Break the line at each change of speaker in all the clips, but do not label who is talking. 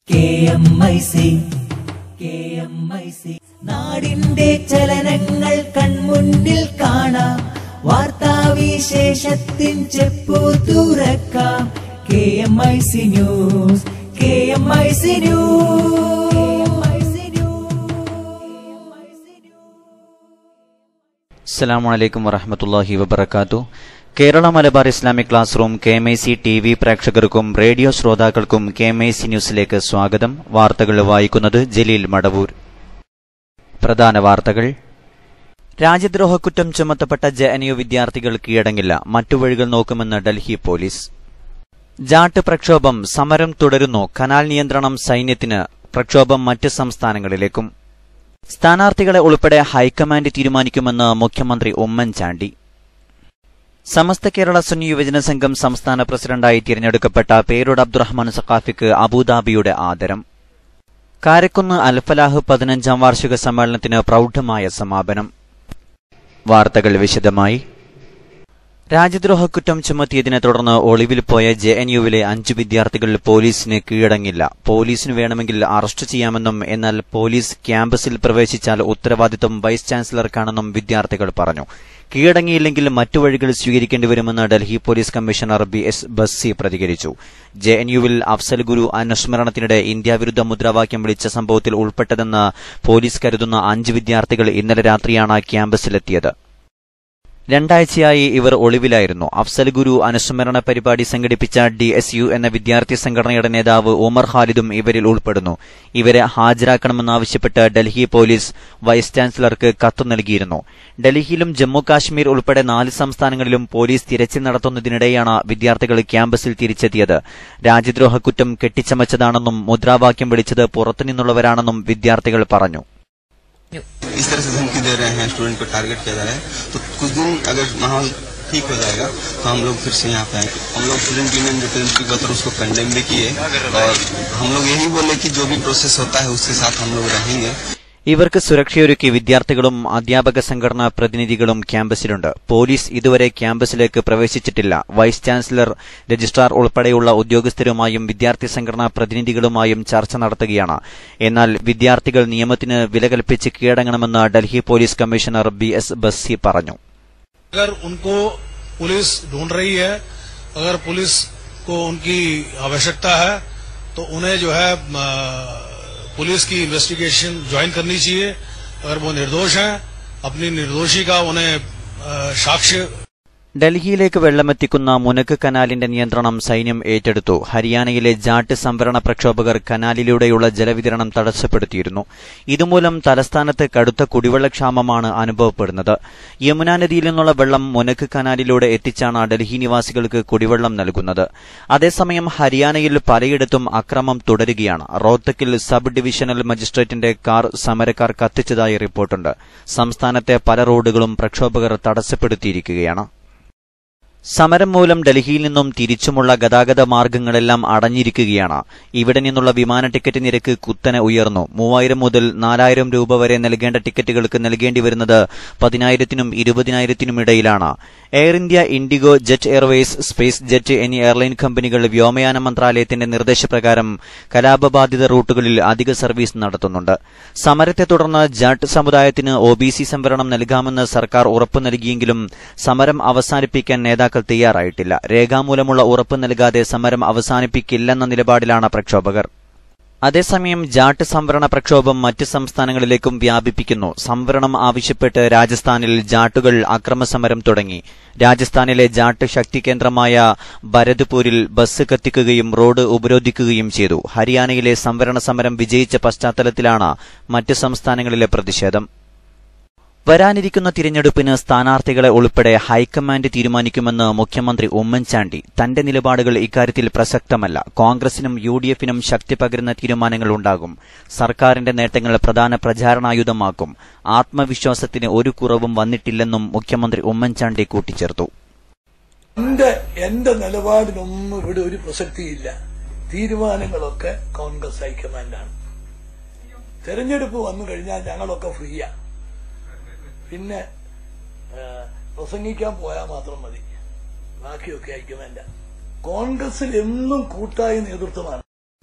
K M I C K M I C നാടിന്റെ ചലനങ്ങൾ കൺമുന്നിൽ കാണാം വാർത്താവിശേഷത്തിൻ ചെപ്പു തുറക്കാം K M I C news K M I C news
അസ്സലാമു അലൈക്കും വറഹമത്തല്ലാഹി വബർക്കാത്തു Kerala Malabar Islamic classroom K M I C T V പ്രേക്ഷകർക്കും റേഡിയോ ശ്രോതാക്കൾക്കും കെ എം ഐ സി ന്യൂസിലേക്ക് സ്വാഗതം വാർത്തകൾ വായിക്കുന്നത് ജലീൽ മടവൂർ പ്രധാന വാർത്തകൾ രാജ്യദ്രോഹക്കുറ്റം ചുമത്തപ്പെട്ട ജെ എൻ യു വിദ്യാർത്ഥികൾ കീഴടങ്ങില്ല മറ്റു വഴികൾ നോക്കുമെന്ന് ഡൽഹി പോലീസ് ജാട്ട് പ്രക്ഷോഭം സമരം തുടരുന്നു കനാൽ നിയന്ത്രണം സൈന്യത്തിന് പ്രക്ഷോഭം മറ്റ് സംസ്ഥാനങ്ങളിലേക്കും സ്ഥാനാർത്ഥികളെ ഉൾപ്പെടെ ഹൈക്കമാൻഡ് തീരുമാനിക്കുമെന്ന് മുഖ്യമന്ത്രി ഉമ്മൻചാണ്ടി സമസ്ത കേരള സുന്നി യുവജന സംഘം സംസ്ഥാന പ്രസിഡന്റായി തിരഞ്ഞെടുക്കപ്പെട്ട പേരോട് അബ്ദുറഹ്മാൻ സഖാഫിക്ക് അബുദാബിയുടെ ആദരം കാരക്കുന്ന് അൽഫലാഹ് പതിനഞ്ചാം വാർഷിക സമ്മേളനത്തിന് പ്രൗഢമായ സമാപനം വാർത്തകൾ വിശദമായി രാജ്യദ്രോഹക്കുറ്റം ചുമത്തിയതിനെ തുടർന്ന് ഒളിവിൽ പോയ ജെ എൻ യുവിലെ അഞ്ചു വിദ്യാർത്ഥികൾ പോലീസിന് കീഴടങ്ങില്ല പോലീസിന് വേണമെങ്കിൽ അറസ്റ്റ് ചെയ്യാമെന്നും എന്നാൽ പോലീസ് ക്യാമ്പസിൽ പ്രവേശിച്ചാൽ ഉത്തരവാദിത്വം വൈസ് ചാൻസലർക്കാണെന്നും വിദ്യാർത്ഥികൾ പറഞ്ഞു കീഴടങ്ങിയില്ലെങ്കിൽ മറ്റു വഴികൾ സ്വീകരിക്കേണ്ടി വരുമെന്ന് Delhi police commissioner B S Bassi പ്രതികരിച്ചു ജെ എൻ യുവിൽ അഫ്സൽ ഗുരു അനുസ്മരണത്തിനിടെ ഇന്ത്യാവിരുദ്ധ മുദ്രാവാക്യം വിളിച്ച സംഭവത്തിൽ ഉൾപ്പെട്ടതെന്ന് പോലീസ് കരുതുന്ന അഞ്ച് വിദ്യാർത്ഥികൾ ഇന്നലെ രാത്രിയാണ് ക്യാമ്പസിലെത്തിയത് രണ്ടാഴ്ചയായി ഇവർ ഒളിവിലായിരുന്നു അഫ്സൽ ഗുരു അനുസ്മരണ പരിപാടി സംഘടിപ്പിച്ച ഡി എസ് യു എന്ന വിദ്യാർത്ഥി സംഘടനയുടെ നേതാവ് ഉമർ ഖാലിദും ഇവരിൽ ഉൾപ്പെടുന്നു ഇവരെ ഹാജരാക്കണമെന്നാവശ്യപ്പെട്ട് ഡൽഹി പോലീസ് വൈസ് ചാൻസലർക്ക് കത്ത് നൽകിയിരുന്നു ഡൽഹിയിലും ജമ്മു കാശ്മീർ ഉൾപ്പെടെ നാല് സംസ്ഥാനങ്ങളിലും പോലീസ് തിരച്ചിൽ നടത്തുന്നതിനിടെയാണ് വിദ്യാർത്ഥികൾ ക്യാമ്പസിൽ തിരിച്ചെത്തിയത് രാജ്യദ്രോഹ കുറ്റം കെട്ടിച്ചമച്ചതാണെന്നും മുദ്രാവാക്യം വിളിച്ചത് പുറത്തുനിന്നുള്ളവരാണെന്നും വിദ്യാർത്ഥികൾ പറഞ്ഞു
इस तरह से धमकी दे रहे हैं स्टूडेंट को टारगेट किया जा रहा है तो कुछ दिन अगर माहौल ठीक हो जाएगा तो हम लोग फिर से यहाँ पे आएंगे हम लोग स्टूडेंट यूनियन रिप्रेजेंटेटिव का उसको कंडेम भी किए और हम लोग यही बोले कि जो भी प्रोसेस होता है उसके साथ हम लोग रहेंगे
ഇവർക്ക് സുരക്ഷയൊരുക്കി വിദ്യാർത്ഥികളും അധ്യാപക സംഘടനാ പ്രതിനിധികളും ക്യാമ്പസിലുണ്ട് പോലീസ് ഇതുവരെ ക്യാമ്പസിലേക്ക് പ്രവേശിച്ചിട്ടില്ല വൈസ് ചാൻസലർ രജിസ്ട്രാർ ഉൾപ്പെടെയുള്ള ഉദ്യോഗസ്ഥരുമായും വിദ്യാർത്ഥി സംഘടനാ പ്രതിനിധികളുമായും ചർച്ച നടത്തുകയാണ് എന്നാൽ വിദ്യാർത്ഥികൾ നിയമത്തിന് വില കൽപ്പിച്ച് കീഴടങ്ങണമെന്ന് Delhi police commissioner B S Bassi പറഞ്ഞു
अगर उनको पुलिस ढूंढ रही है अगर पुलिस को उनकी आवश्यकता है तो उन्हें जो है अ, पुलिस की इन्वेस्टिगेशन ज्वाइन करनी चाहिए अगर वो निर्दोष हैं अपनी निर्दोषी का उन्हें अ, साक्ष्य
ഡൽഹിയിലേക്ക് വെള്ളമെത്തിക്കുന്ന മുനക്ക് കനാലിന്റെ നിയന്ത്രണം സൈന്യം ഏറ്റെടുത്തു ഹരിയാനയിലെ ജാട്ട് സംവരണ പ്രക്ഷോഭകർ കനാലിലൂടെയുള്ള ജലവിതരണം തടസ്സപ്പെടുത്തിയിരുന്നു ഇതുമൂലം തലസ്ഥാനത്ത് കടുത്ത കുടിവെള്ളക്ഷാമമാണ് അനുഭവപ്പെടുന്നത് യമുനാ നദിയിൽ നിന്നുള്ള വെള്ളം മുനക്ക് കനാലിലൂടെ എത്തിച്ചാണ് ഡൽഹി നിവാസികൾക്ക് കുടിവെള്ളം നൽകുന്നത് അതേസമയം ഹരിയാനയിൽ പലയിടത്തും അക്രമം തുടരുകയാണ് റോത്തക്കിൽ സബ് ഡിവിഷണൽ മജിസ്ട്രേറ്റിന്റെ കാർ സമരക്കാർ കത്തിച്ചതായി റിപ്പോർട്ടുണ്ട് സംസ്ഥാനത്തെ പല റോഡുകളും പ്രക്ഷോഭകർ തടസ്സപ്പെടുത്തിയിരിക്കുകയാണ് സമരം മൂലം ഡൽഹിയിൽ നിന്നും തിരിച്ചുമുള്ള ഗതാഗത മാർഗങ്ങളെല്ലാം അടഞ്ഞിരിക്കുകയാണ് ഇവിടെ നിന്നുള്ള വിമാന ടിക്കറ്റ് നിരക്ക് കുത്തനെ ഉയർന്നു മൂവായിരം മുതൽ നാലായിരം രൂപ വരെ നൽകേണ്ട ടിക്കറ്റുകൾക്ക് നൽകേണ്ടി വരുന്നത് പതിനായിരത്തിനും ഇരുപതിനായിരത്തിനും ഇടയിലാണ് Air India IndiGo Jet Airways SpiceJet എന്നീ എയർലൈൻ കമ്പനികൾ വ്യോമയാന മന്ത്രാലയത്തിന്റെ നിർദ്ദേശപ്രകാരം കലാപബാധിത റൂട്ടുകളിൽ അധിക സർവീസ് നടത്തുന്നുണ്ട് സമരത്തെ തുടർന്ന് ജാട്ട് സമുദായത്തിന് ഒ ബി സി സംവരണം നൽകാമെന്ന് സർക്കാർ ഉറപ്പു നൽകിയെങ്കിലും സമരം അവസാനിപ്പിക്കാൻ നേതാക്കൾ തയ്യാറായിട്ടില്ല രേഖാമൂലമുള്ള ഉറപ്പ് നൽകാതെ സമരം അവസാനിപ്പിക്കില്ലെന്ന നിലപാടിലാണ് പ്രക്ഷോഭകർ അതേസമയം ജാട്ട് സംവരണ പ്രക്ഷോഭം മറ്റ് സംസ്ഥാനങ്ങളിലേക്കും വ്യാപിപ്പിക്കുന്നു സംവരണം ആവശ്യപ്പെട്ട് രാജസ്ഥാനിൽ ജാട്ടുകൾ അക്രമസമരം തുടങ്ങി രാജസ്ഥാനിലെ ജാട്ട് ശക്തി കേന്ദ്രമായ ഭരത്പൂരിൽ ബസ് കത്തിക്കുകയും റോഡ് ഉപരോധിക്കുകയും ചെയ്തു ഹരിയാനയിലെ സംവരണ സമരം വിജയിച്ച പശ്ചാത്തലത്തിലാണ് മറ്റ് സംസ്ഥാനങ്ങളിലെ പ്രതിഷേധം വരാനിരിക്കുന്ന തിരഞ്ഞെടുപ്പിന് സ്ഥാനാർത്ഥികളെ ഉൾപ്പെടെ ഹൈക്കമാൻഡ് തീരുമാനിക്കുമെന്ന് മുഖ്യമന്ത്രി ഉമ്മൻചാണ്ടി തന്റെ നിലപാടുകൾ ഇക്കാര്യത്തിൽ പ്രസക്തമല്ല കോൺഗ്രസിനും യു ഡി എഫിനും ശക്തി പകരുന്ന തീരുമാനങ്ങൾ ഉണ്ടാകും സർക്കാരിന്റെ നേട്ടങ്ങൾ പ്രധാന പ്രചാരണായുധമാക്കും ആത്മവിശ്വാസത്തിന് ഒരു കുറവും വന്നിട്ടില്ലെന്നും മുഖ്യമന്ത്രി ഉമ്മൻചാണ്ടി കൂട്ടിച്ചേർത്തു
എന്റെ എന്റെ നിലപാടിനൊന്നും ഇവിടെ ഒരു പ്രസക്തിയില്ല തീരുമാനങ്ങളൊക്കെ കോൺഗ്രസ് ഹൈക്കമാൻഡാണ് തെരഞ്ഞെടുപ്പ് വന്നു കഴിഞ്ഞാൽ ഞങ്ങളൊക്കെ ഫ്രീയാ പിന്നെ ആ, പ്രസംഗിക്കാൻ പോയാൽ മാത്രം മതി ബാക്കിയൊക്കെ ഹൈക്കമാൻഡാ കോൺഗ്രസിൽ എന്നും കൂട്ടായ നേതൃത്വമാണ്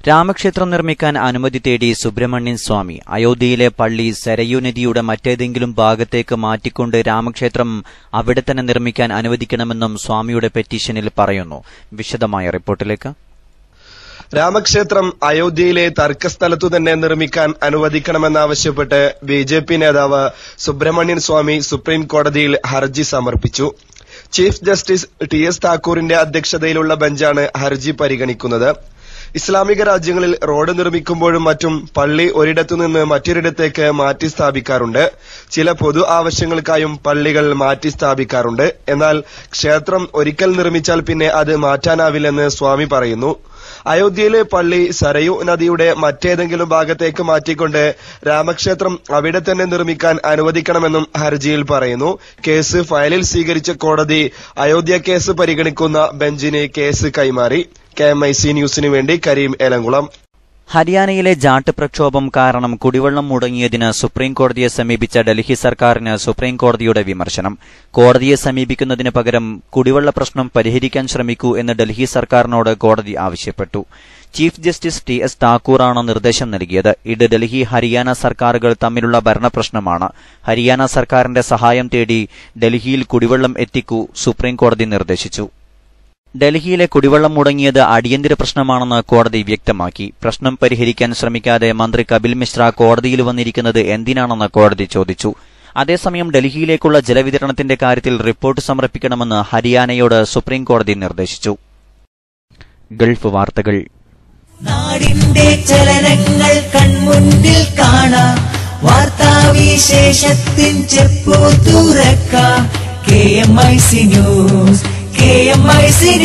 രാമക്ഷേത്രം നിർമ്മിക്കാൻ അനുമതി തേടി സുബ്രഹ്മണ്യൻ സ്വാമി അയോധ്യയിലെ പള്ളി സരയൂ നദിയുടെ മറ്റേതെങ്കിലും ഭാഗത്തേക്ക് മാറ്റിക്കൊണ്ട് രാമക്ഷേത്രം അവിടെ തന്നെ നിർമ്മിക്കാൻ അനുവദിക്കണമെന്നും സ്വാമിയുടെ പെറ്റീഷനിൽ പറയുന്നു വിശദമായ റിപ്പോർട്ടിലേക്ക്
രാമക്ഷേത്രം അയോധ്യയിലെ തർക്കസ്ഥലത്തു തന്നെ നിർമ്മിക്കാൻ അനുവദിക്കണമെന്നാവശ്യപ്പെട്ട് ബി ജെ പി നേതാവ് സുബ്രഹ്മണ്യൻ സ്വാമി സുപ്രീം കോടതിയിൽ ഹർജി സമർപ്പിച്ചു ചീഫ് ജസ്റ്റിസ് ടി എസ് താക്കൂറിന്റെ അധ്യക്ഷതയിലുള്ള ബെഞ്ചാണ് ഹർജി പരിഗണിക്കുന്നത് ഇസ്ലാമിക രാജ്യങ്ങളിൽ റോഡ് നിർമ്മിക്കുമ്പോഴും മറ്റും പള്ളി ഒരിടത്തു നിന്ന് മറ്റൊരിടത്തേക്ക് മാറ്റി സ്ഥാപിക്കാറുണ്ട് ചില പൊതു ആവശ്യങ്ങൾക്കായും പള്ളികൾ മാറ്റി സ്ഥാപിക്കാറുണ്ട് എന്നാൽ ക്ഷേത്രം ഒരിക്കൽ നിർമ്മിച്ചാൽ പിന്നെ അത് മാറ്റാനാവില്ലെന്ന് സ്വാമി പറയുന്നു അയോധ്യയിലെ പള്ളി സരയു നദിയുടെ മറ്റേതെങ്കിലും ഭാഗത്തേക്ക് മാറ്റിക്കൊണ്ട് രാമക്ഷേത്രം അവിടെ തന്നെ നിർമ്മിക്കാൻ അനുവദിക്കണമെന്നും ഹർജിയിൽ പറയുന്നു കേസ് ഫയലിൽ സ്വീകരിച്ച കോടതി അയോധ്യ കേസ് പരിഗണിക്കുന്ന ബെഞ്ചിന് കേസ് കൈമാറി കെ എം ഐ സി ന്യൂസിനു വേണ്ടി കരീം ഏലംകുളം
ഹരിയാനയിലെ ജാട്ട് പ്രക്ഷോഭം കാരണം കുടിവെള്ളം മുടങ്ങിയതിന് സുപ്രീം കോടതിയെ സമീപിച്ച ഡൽഹി സർക്കാരിന് സുപ്രീം കോടതിയുടെ വിമർശനം കോടതിയെ സമീപിക്കുന്നതിന് പകരം കുടിവെള്ള പ്രശ്നം പരിഹരിക്കാൻ ശ്രമിക്കൂ എന്ന് ഡൽഹി സർക്കാരിനോട് കോടതി ആവശ്യപ്പെട്ടു ചീഫ് ജസ്റ്റിസ് ടി എസ് താക്കൂറാണ് നിർദ്ദേശം നൽകിയത് ഇത് ഡൽഹി ഹരിയാന സർക്കാരുകൾ തമ്മിലുള്ള ഭരണപ്രശ്നമാണ് ഹരിയാന സർക്കാരിന്റെ സഹായം തേടി ഡൽഹിയിൽ കുടിവെള്ളം എത്തിക്കൂ സുപ്രീം കോടതി നിർദ്ദേശിച്ചു ഡൽഹിയിലെ കുടിവെള്ളം മുടങ്ങിയത് അടിയന്തര പ്രശ്നമാണെന്ന് കോടതി വ്യക്തമാക്കി പ്രശ്നം പരിഹരിക്കാൻ ശ്രമിക്കാതെ മന്ത്രി കപിൽ മിശ്ര കോടതിയിൽ വന്നിരിക്കുന്നത് എന്തിനാണെന്ന് കോടതി ചോദിച്ചു അതേസമയം ഡൽഹിയിലേക്കുള്ള ജലവിതരണത്തിന്റെ കാര്യത്തിൽ റിപ്പോർട്ട് സമർപ്പിക്കണമെന്ന് ഹരിയാനയോട് സുപ്രീം കോടതി നിർദ്ദേശിച്ചു ഗൾഫ് വാർത്തകൾ
നാടിന്റെ ചലനങ്ങൾ കൺമുന്നിൽ കാണാം വാർത്താവിശേഷത്തിൻ ചെപ്പു തുറക്കാം K M I C news K M I C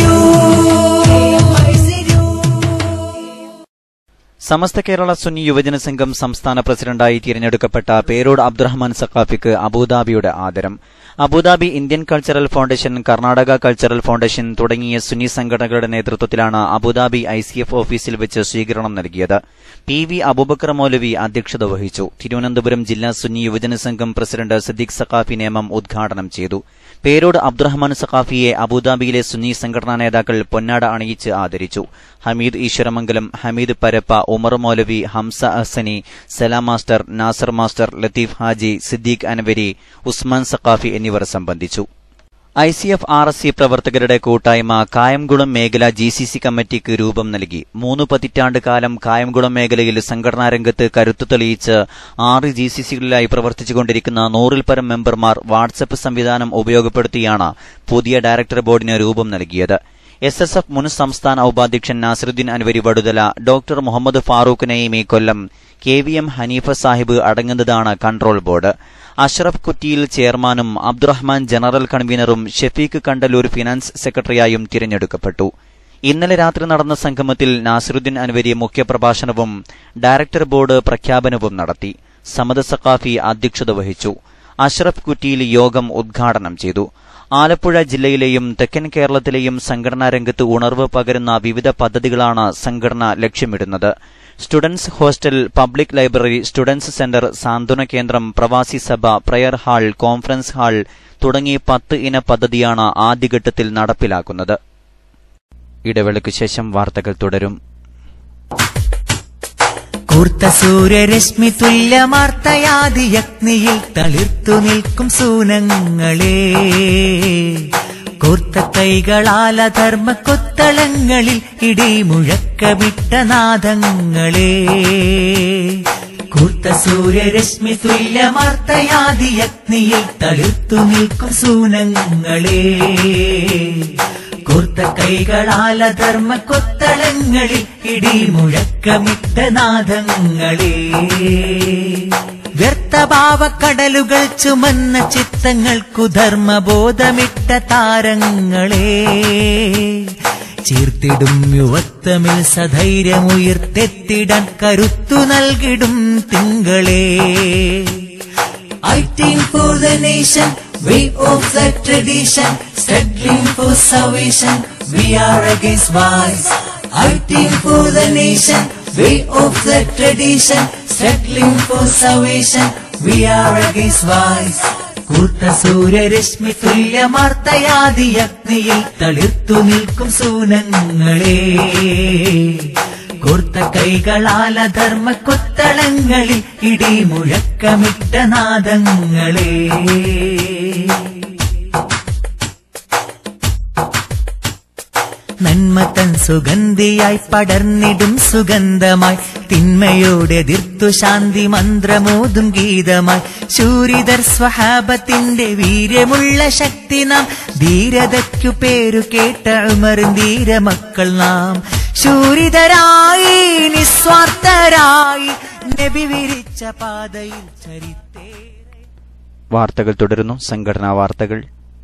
news
Samastha Kerala Sunni Yuvajana Sangham സംസ്ഥാന പ്രസിഡന്റായി തിരഞ്ഞെടുക്കപ്പെട്ട പേരോട് അബ്ദുറഹ്മാൻ സഖാഫിക്ക് അബുദാബിയുടെ ആദരം Abu Dhabi Indian cultural foundation Karnataka cultural foundation തുടങ്ങിയ സുന്നി സംഘടനകളുടെ നേതൃത്വത്തിലാണ് അബുദാബി ഐ സി എഫ് ഓഫീസിൽ വെച്ച് സ്വീകരണം നൽകിയത് പി വി അബൂബക്കർ മൗലവി അധ്യക്ഷത വഹിച്ചു തിരുവനന്തപുരം ജില്ലാ സുന്നി യുവജന സംഘം പ്രസിഡന്റ് സിദ്ദിഖ് സഖാഫി നിയമം ഉദ്ഘാടനം ചെയ്തു പേരോട് അബ്ദുറഹ്മാൻ സഖാഫിയെ അബുദാബിയിലെ സുന്നി സംഘടനാ നേതാക്കൾ പൊന്നാട അണിയിച്ച് ആദരിച്ചു ഹമീദ് ഈശ്വരമംഗലം ഹമീദ് പരപ്പ ഉമർ മൗലവി ഹംസ അഹ്സനി സലാം മാസ്റ്റർ നാസർ മാസ്റ്റർ ലത്തീഫ് ഹാജി സിദ്ദീഖ് അൻവരി ഉസ്മാൻ സഖാഫി എന്നിവർ സംബന്ധിച്ചു I C F R S C പ്രവർത്തകരുടെ കൂട്ടായ്മ കായംകുളം മേഖല ജി സി സി കമ്മിറ്റിക്ക് രൂപം നൽകി മൂന്ന് പതിറ്റാണ്ട് കാലം കായംകുളം മേഖലയിൽ സംഘടനാ രംഗത്ത് കരുത്തു തെളിയിച്ച് ആറ് ജി സി സികളിലായി പ്രവർത്തിച്ചുകൊണ്ടിരിക്കുന്ന നൂറിൽ പരം മെമ്പർമാർ വാട്സപ്പ് സംവിധാനം ഉപയോഗപ്പെടുത്തിയാണ് പുതിയ ഡയറക്ടർ ബോർഡിന് രൂപം നൽകിയത് എസ് എസ് എഫ് മുൻ സംസ്ഥാന ഉപാധ്യക്ഷൻ Nasaruddeen Anvari Vaduthala doctor Muhammad Farooq Nayimi Kollam K V M Haneefa Sahib അടങ്ങുന്നതാണ് കൺട്രോൾ ബോർഡ് അഷ്റഫ് കുറ്റിയിൽ ചെയർമാനും അബ്ദുറഹ്മാൻ ജനറൽ കൺവീനറും ഷെഫീഖ് കണ്ടലൂർ ഫിനാൻസ് സെക്രട്ടറിയായും തിരഞ്ഞെടുക്കപ്പെട്ടു ഇന്നലെ രാത്രി നടന്ന സംഗമത്തിൽ നാസിറുദ്ദീൻ അൻവരി മുഖ്യപ്രഭാഷണവും ഡയറക്ടർ ബോർഡ് പ്രഖ്യാപനവും നടത്തി സമദ് സഖാഫി അധ്യക്ഷത വഹിച്ചു അഷ്റഫ് കുറ്റിയിൽ യോഗം ഉദ്ഘാടനം ചെയ്തു ആലപ്പുഴ ജില്ലയിലെയും തെക്കൻ കേരളത്തിലെയും സംഘടനാ രംഗത്ത് ഉണർവ് പകരുന്ന വിവിധ പദ്ധതികളാണ് സംഘടന ലക്ഷ്യമിടുന്നത് students hostel public library students centre സാന്ത്വന കേന്ദ്രം പ്രവാസി സഭ പ്രയർ ഹാൾ കോൺഫറൻസ് ഹാൾ തുടങ്ങി പത്ത് ഇന പദ്ധതിയാണ് ആദ്യഘട്ടത്തിൽ നടപ്പിലാക്കുന്നത് ഇടവേളയ്ക്കു ശേഷം വാർത്തകൾ തുടരും
കൂർത്ത സൂര്യരശ്മി തുല്യമാർത്തയാദിയഗ്നിയിൽ തളിർത്തു നിൽക്കും സൂനങ്ങളെ കൂർത്ത കൈകളാല ധർമ്മ കൊത്തളങ്ങളിൽ ഇടിമുഴക്കമിട്ട നാദങ്ങളെ കൂർത്ത സൂര്യരശ്മി തുല്യമാർത്തയാദിയഗ്നിയിൽ തളിർത്തു നിൽക്കും സൂനങ്ങളെ കൂർത്ത കൈകളാല ധർമ്മ കൊത്തളങ്ങളിൽ ഇടിമുഴക്കമിട്ട നാദങ്ങളെ വ്യർത്ഥഭാവക്കടലുകൾ ചുമന്ന ചിത്തങ്ങൾക്കു ധർമ്മബോധമിട്ട താരങ്ങളെ ചീർത്തിടും യുവത്വമിൽ സധൈര്യമുയർത്തെത്തിടാൻ കരുത്തു നൽകിടും തിങ്കളേ Fighting for the nation, way of the tradition, struggling for salvation, we are against vice. Fighting for the nation, way of the tradition, struggling for salvation, we are against vice. കൂർത്ത സൂര്യരശ്മി തുല്യമാർത്തയാദിയഗ്നിയിൽ തളിർത്തു നിൽക്കും സൂനങ്ങളെ കോർത്ത കൈകളാല ധർമ്മ കൊത്തളങ്ങളിൽ ഇടിമുഴക്കമിട്ട നാദങ്ങളേ നന്മ തൻ സുഗന്ധിയായി പടർന്നിടും സുഗന്ധമായി തിന്മയോടെ എതിർത്തു ശാന്തി മന്ത്രമോതും ഗീതമായി ശൂരിതർ സ്വഹാബത്തിന്റെ വീര്യമുള്ള ശക്തി നാം ധീരതയ്ക്കു പേരു കേട്ട ഉമറും ധീരമക്കൾ നാം ശൂരിതരായി നിസ്വാർത്ഥരായി നബി വിരിച്ച പാതയിൽ ചരിത്തേ
വാർത്തകൾ തുടരുന്നു സംഘടനാ വാർത്തകൾ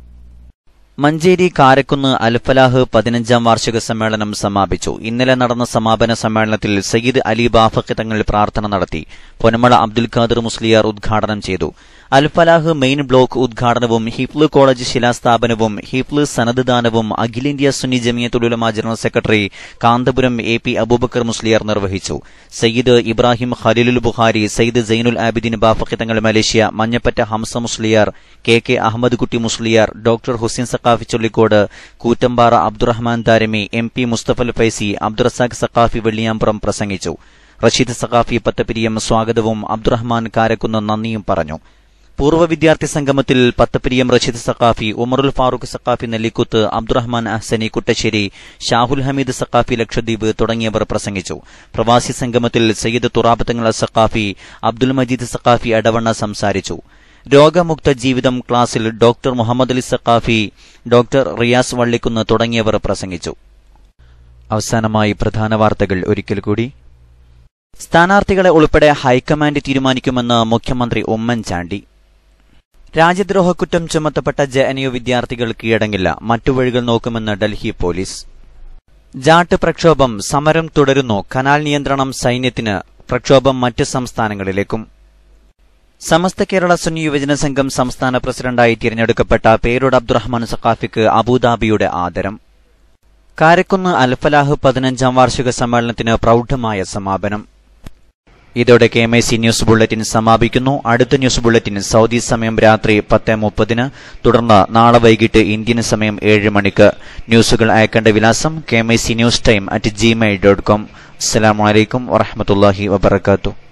മഞ്ചേരി കാരക്കുന്ന് അൽഫലാഹ് പതിനഞ്ചാം വാർഷിക സമ്മേളനം സമാപിച്ചു ഇന്നലെ നടന്ന സമാപന സമ്മേളനത്തിൽ സയ്യിദ് അലി ബാഫഖ് തങ്ങൾ പ്രാർത്ഥന നടത്തി പൊന്നമള അബ്ദുൽ ഖാദർ മുസ്ലിയാർ ഉദ്ഘാടനം ചെയ്തു അൽഫലാഹ് മെയിൻ ബ്ലോക്ക് ഉദ്ഘാടനവും ഹിഫ്ല് കോളേജ് ശിലാസ്ഥാപനവും ഹിഫ്ല് സനദ് ദാനവും അഖിലേന്ത്യാ സുന്നി ജമിയത്തുലുലമ general secretary Kanthapuram A P Aboobacker Musliyar നിർവഹിച്ചു Sayyid Ibrahim ഖലീലുൽ Bukhari Sayyid Zainul Abidin Bafaqh Thangal Malaysia Manjappatta Hamza Musliyar K K Ahmed Kutty Musliyar doctor Hussain Saqafi Chollikode Koottampara Abdurahman Darimi M P Musthafal Faizy Abdurazak Saqafi Velliyampuram പ്രസംഗിച്ചു റഷീദ് സക്കാഫി പത്തപ്പിരിയം സ്വാഗതവും അബ്ദുറഹ്മാൻ കാരക്കുന്ന് നന്ദിയും പറഞ്ഞു പൂർവ്വ വിദ്യാർത്ഥി സംഗമത്തിൽ പത്തപ്പിരിയം റഷീദ് സക്കാഫി ഉമറുൽ ഫാറൂഖ് സക്കാഫി നെല്ലിക്കുത്ത് അബ്ദുറഹ്മാൻ അഹ്സനി കുട്ടശ്ശേരി ഷാഹുൽ ഹമീദ് സക്കാഫി ലക്ഷദ്വീപ് തുടങ്ങിയവർ പ്രസംഗിച്ചു പ്രവാസി സംഗമത്തിൽ സയ്യിദ് തുറാബത്തങ്ങൾ സക്കാഫി അബ്ദുൽ മജീദ് സക്കാഫി അടവണ്ണ സംസാരിച്ചു രോഗമുക്ത ജീവിതം ക്ലാസ്സിൽ ഡോക്ടർ മുഹമ്മദ് അലി സക്കാഫി ഡോക്ടർ റിയാസ് വള്ളിക്കുന്ന് തുടങ്ങിയവർ പ്രസംഗിച്ചു അവസാനമായി പ്രധാന വാർത്തകൾ ഒരിക്കൽ കൂടി സ്ഥാനാർത്ഥികളെ ഉൾപ്പെടെ ഹൈക്കമാൻഡ് തീരുമാനിക്കുമെന്ന് മുഖ്യമന്ത്രി ഉമ്മൻചാണ്ടി രാജ്യദ്രോഹക്കുറ്റം ചുമത്തപ്പെട്ട ജെ എൻ യു വിദ്യാർത്ഥികൾ കീഴടങ്ങില്ല മറ്റു വഴികൾ നോക്കുമെന്ന് ഡൽഹി പോലീസ് ജാട്ട് പ്രക്ഷോഭം സമരം തുടരുന്നു കനാൽ നിയന്ത്രണം സൈന്യത്തിന് പ്രക്ഷോഭം മറ്റ് സംസ്ഥാനങ്ങളിലേക്കും സമസ്ത കേരള സുന്നി യുവജന സംഘം സംസ്ഥാന പ്രസിഡന്റായി തിരഞ്ഞെടുക്കപ്പെട്ട പേരോട് അബ്ദുറഹ്മാൻ സഖാഫിക്ക് അബുദാബിയുടെ ആദരം കാരക്കുന്ന് അൽഫലാഹ് പതിനഞ്ചാം വാർഷിക സമ്മേളനത്തിന് പ്രൗഢമായ സമാപനം ഇതോടെ K M I C news bulletin സമാപിക്കുന്നു അടുത്ത ന്യൂസ് ബുള്ളറ്റിൻ സൗദി സമയം രാത്രി പത്ത് മുപ്പതിന് തുടർന്ന് നാളെ വൈകിട്ട് ഇന്ത്യൻ സമയം ഏഴ് മണിക്ക് ന്യൂസുകൾ അയക്കേണ്ട വിലാസം K M I C news time at Gmail dot com അസ്സലാമലൈക്കും വറഹമത്തല്ലാഹി വബർക്കാത്തു